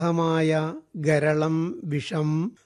മായ ഗരളം വിഷം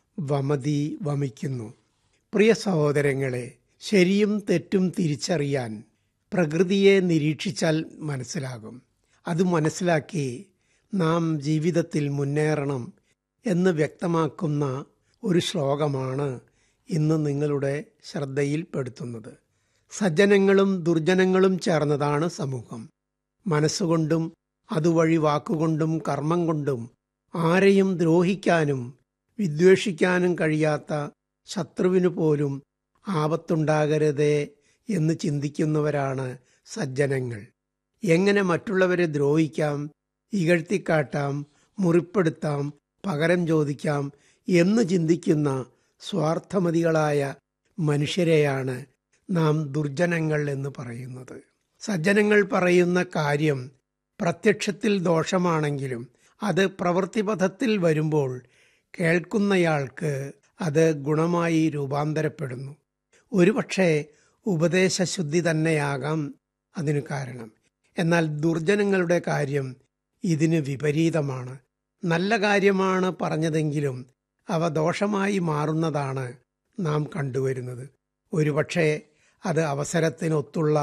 വമതി വമിക്കുന്നു പ്രിയ സഹോദരങ്ങളെ ശരിയും തെറ്റും തിരിച്ചറിയാൻ പ്രകൃതിയെ നിരീക്ഷിച്ചാൽ മനസ്സിലാകും അത് മനസ്സിലാക്കി നാം ജീവിതത്തിൽ മുന്നേറണം എന്ന് വ്യക്തമാക്കുന്ന ഒരു ശ്ലോകമാണ് ഇന്ന് നിങ്ങളുടെ ശ്രദ്ധയിൽപ്പെടുത്തുന്നത് സജ്ജനങ്ങളും ദുർജനങ്ങളും ചേർന്നതാണ് സമൂഹം മനസ്സുകൊണ്ടും അതുവഴി വാക്കുകൊണ്ടും കർമ്മം കൊണ്ടും ആരെയും ദ്രോഹിക്കാനും വിദ്വേഷിക്കാനും കഴിയാത്ത ശത്രുവിനു പോലും ആപത്തുണ്ടാകരുതേ എന്ന് ചിന്തിക്കുന്നവരാണ് സജ്ജനങ്ങൾ എങ്ങനെ മറ്റുള്ളവരെ ദ്രോഹിക്കാം ഇകഴ്ത്തിക്കാട്ടാം മുറിപ്പെടുത്താം പകരം ചോദിക്കാം എന്ന് ചിന്തിക്കുന്ന സ്വാർത്ഥമതികളായ മനുഷ്യരെയാണ് നാം ദുർജനങ്ങൾ എന്ന് പറയുന്നത് സജ്ജനങ്ങൾ പറയുന്ന കാര്യം പ്രത്യക്ഷത്തിൽ ദോഷമാണെങ്കിലും അത് പ്രവൃത്തിപഥത്തിൽ വരുമ്പോൾ കേൾക്കുന്നയാൾക്ക് അത് ഗുണമായി രൂപാന്തരപ്പെടുന്നു ഒരുപക്ഷെ ഉപദേശശുദ്ധി തന്നെയാകാം അതിനു കാരണം എന്നാൽ ദുർജനങ്ങളുടെ കാര്യം ഇതിന് വിപരീതമാണ് നല്ല കാര്യമാണ് പറഞ്ഞതെങ്കിലും അവ ദോഷമായി മാറുന്നതാണ് നാം കണ്ടുവരുന്നത് ഒരുപക്ഷെ അത് അവസരത്തിനൊത്തുള്ള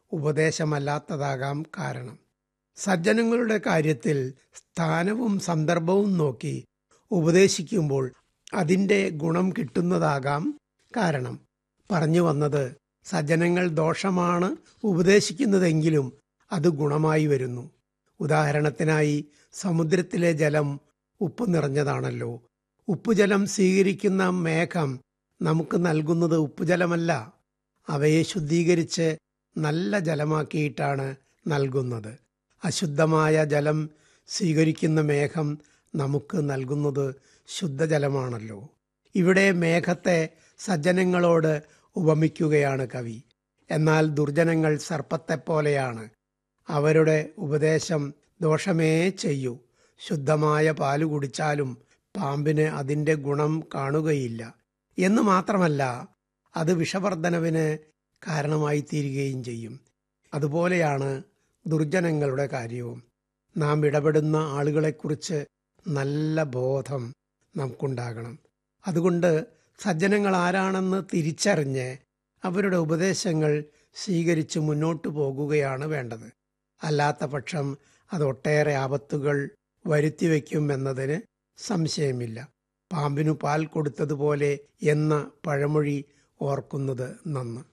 ഉപദേശമല്ലാത്തതാകാം കാരണം സജ്ജനങ്ങളുടെ കാര്യത്തിൽ സ്ഥാനവും സന്ദർഭവും നോക്കി ഉപദേശിക്കുമ്പോൾ അതിൻ്റെ ഗുണം കിട്ടുന്നതാകാം കാരണം പറഞ്ഞു വന്നത് സജ്ജനങ്ങൾ ദോഷമാണ് ഉപദേശിക്കുന്നതെങ്കിലും അത് ഗുണമായി വരുന്നു ഉദാഹരണത്തിനായി സമുദ്രത്തിലെ ജലം ഉപ്പ് നിറഞ്ഞതാണല്ലോ ഉപ്പുജലം സ്വീകരിക്കുന്ന മേഘം നമുക്ക് നൽകുന്നത് ഉപ്പുജലമല്ല അവയെ ശുദ്ധീകരിച്ച് നല്ല ജലമാക്കിയിട്ടാണ് നൽകുന്നത് അശുദ്ധമായ ജലം സ്വീകരിക്കുന്ന മേഘം നമുക്ക് നൽകുന്നത് ശുദ്ധജലമാണല്ലോ ഇവിടെ മേഘത്തെ സജ്ജനങ്ങളോട് ഉപമിക്കുകയാണ് കവി എന്നാൽ ദുർജനങ്ങൾ സർപ്പത്തെപ്പോലെയാണ് അവരുടെ ഉപദേശം ദോഷമേ ചെയ്യൂ ശുദ്ധമായ പാല് കുടിച്ചാലും പാമ്പിന് അതിൻ്റെ ഗുണം കാണുകയില്ല എന്ന് മാത്രമല്ല അത് വിഷവർദ്ധനവിന് കാരണമായി തീരുകയും ചെയ്യും അതുപോലെയാണ് ദുർജനങ്ങളുടെ കാര്യവും നാം ഇടപെടുന്ന ആളുകളെക്കുറിച്ച് നല്ല ബോധം നമുക്കുണ്ടാകണം അതുകൊണ്ട് സജ്ജനങ്ങൾ ആരാണെന്ന് തിരിച്ചറിഞ്ഞ് അവരുടെ ഉപദേശങ്ങൾ സ്വീകരിച്ച് മുന്നോട്ടു പോകുകയാണ് വേണ്ടത് അല്ലാത്ത പക്ഷം അത് ഒട്ടേറെ ആപത്തുകൾ വരുത്തിവെക്കും എന്നതിന് സംശയമില്ല പാമ്പിനു പാൽ കൊടുത്തതുപോലെ എന്ന പഴമൊഴി ഓർക്കുന്നത് നന്ന്